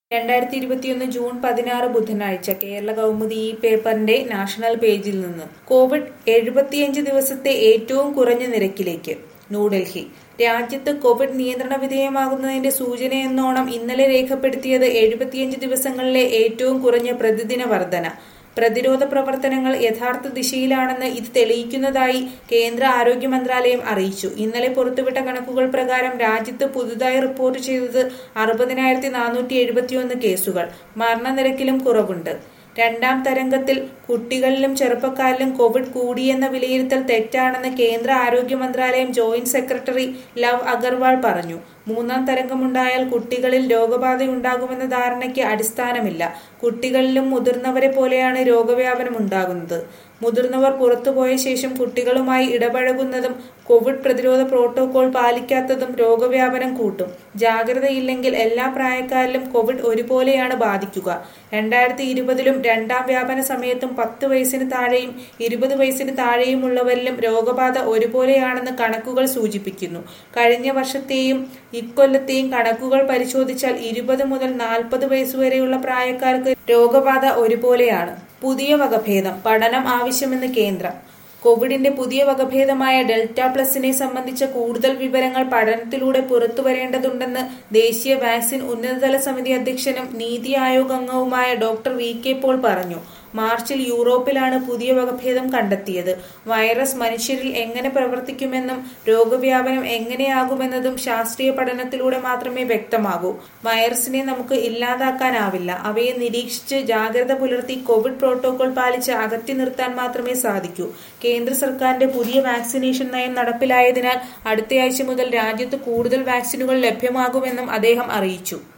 രണ്ടായിരത്തി ഇരുപത്തിയൊന്ന് ജൂൺ പതിനാറ് ബുധനാഴ്ച കേരള കൗമുദി ഈ പേപ്പറിന്റെ നാഷണൽ പേജിൽ നിന്ന് കോവിഡ് എഴുപത്തിയഞ്ച് ദിവസത്തെ ഏറ്റവും കുറഞ്ഞ നിരക്കിലേക്ക് ന്യൂഡൽഹി രാജ്യത്ത് കോവിഡ് നിയന്ത്രണ വിധേയമാകുന്നതിന്റെ സൂചനയെന്നോണം ഇന്നലെ രേഖപ്പെടുത്തിയത് എഴുപത്തിയഞ്ച് ദിവസങ്ങളിലെ ഏറ്റവും കുറഞ്ഞ പ്രതിദിന വർധന പ്രതിരോധ പ്രവർത്തനങ്ങൾ യഥാർത്ഥ ദിശയിലാണെന്ന് ഇത് തെളിയിക്കുന്നതായി കേന്ദ്ര ആരോഗ്യ മന്ത്രാലയം അറിയിച്ചു ഇന്നലെ പുറത്തുവിട്ട കണക്കുകൾ പ്രകാരം രാജ്യത്ത് പുതുതായി റിപ്പോർട്ട് ചെയ്തത് അറുപതിനായിരത്തി നാനൂറ്റി എഴുപത്തിയൊന്ന് കേസുകൾ മരണനിരക്കിലും കുറവുണ്ട് രണ്ടാം തരംഗത്തിൽ കുട്ടികളിലും ചെറുപ്പക്കാരിലും കോവിഡ് കൂടിയെന്ന വിലയിരുത്തൽ തെറ്റാണെന്ന് കേന്ദ്ര ആരോഗ്യ മന്ത്രാലയം ജോയിന്റ് സെക്രട്ടറി ലവ് അഗർവാൾ പറഞ്ഞു മൂന്നാം തരംഗമുണ്ടായാൽ കുട്ടികളിൽ രോഗബാധയുണ്ടാകുമെന്ന ധാരണയ്ക്ക് അടിസ്ഥാനമില്ല കുട്ടികളിലും മുതിർന്നവരെ പോലെയാണ് രോഗവ്യാപനം ഉണ്ടാകുന്നത് മുതിർന്നവർ പുറത്തുപോയ ശേഷം കുട്ടികളുമായി ഇടപഴകുന്നതും കോവിഡ് പ്രതിരോധ പ്രോട്ടോകോൾ പാലിക്കാത്തതും രോഗവ്യാപനം കൂട്ടും ജാഗ്രതയില്ലെങ്കിൽ എല്ലാ പ്രായക്കാരിലും കോവിഡ് ഒരുപോലെയാണ് ബാധിക്കുക രണ്ടായിരത്തി ഇരുപതിലും രണ്ടാം വ്യാപന സമയത്തും പത്ത് വയസ്സിന് താഴെയും ഇരുപത് വയസ്സിന് താഴെയുമുള്ളവരിലും രോഗബാധ ഒരുപോലെയാണെന്ന് കണക്കുകൾ സൂചിപ്പിക്കുന്നു കഴിഞ്ഞ വർഷത്തെയും ഇക്കൊല്ലത്തെയും കണക്കുകൾ പരിശോധിച്ചാൽ ഇരുപത് മുതൽ നാൽപ്പത് വയസ്സുവരെയുള്ള പ്രായക്കാർക്ക് രോഗബാധ ഒരുപോലെയാണ് പുതിയ വകഭേദം പഠനം ആവശ്യമെന്ന് കേന്ദ്രം കോവിഡിന്റെ പുതിയ വകഭേദമായ ഡെൽറ്റ പ്ലസിനെ സംബന്ധിച്ച കൂടുതൽ വിവരങ്ങൾ പഠനത്തിലൂടെ പുറത്തുവരേണ്ടതുണ്ടെന്ന് ദേശീയ വാക്സിൻ ഉന്നതതല സമിതി അധ്യക്ഷനും നീതി ആയോഗ് അംഗവുമായ ഡോക്ടർ വി കെ പോൾ പറഞ്ഞു മാർച്ചിൽ യൂറോപ്പിലാണ് പുതിയ വകഭേദം കണ്ടെത്തിയത് വൈറസ് മനുഷ്യരിൽ എങ്ങനെ പ്രവർത്തിക്കുമെന്നും രോഗവ്യാപനം എങ്ങനെയാകുമെന്നതും ശാസ്ത്രീയ പഠനത്തിലൂടെ മാത്രമേ വ്യക്തമാകൂ വൈറസിനെ നമുക്ക് ഇല്ലാതാക്കാനാവില്ല അവയെ നിരീക്ഷിച്ച് ജാഗ്രത പുലർത്തി കോവിഡ് പ്രോട്ടോകോൾ പാലിച്ച് അകറ്റി നിർത്താൻ മാത്രമേ സാധിക്കൂ കേന്ദ്ര സർക്കാരിന്റെ പുതിയ വാക്സിനേഷൻ നയം നടപ്പിലായതിനാൽ അടുത്തയാഴ്ച മുതൽ രാജ്യത്ത് കൂടുതൽ വാക്സിനുകൾ ലഭ്യമാകുമെന്നും അദ്ദേഹം അറിയിച്ചു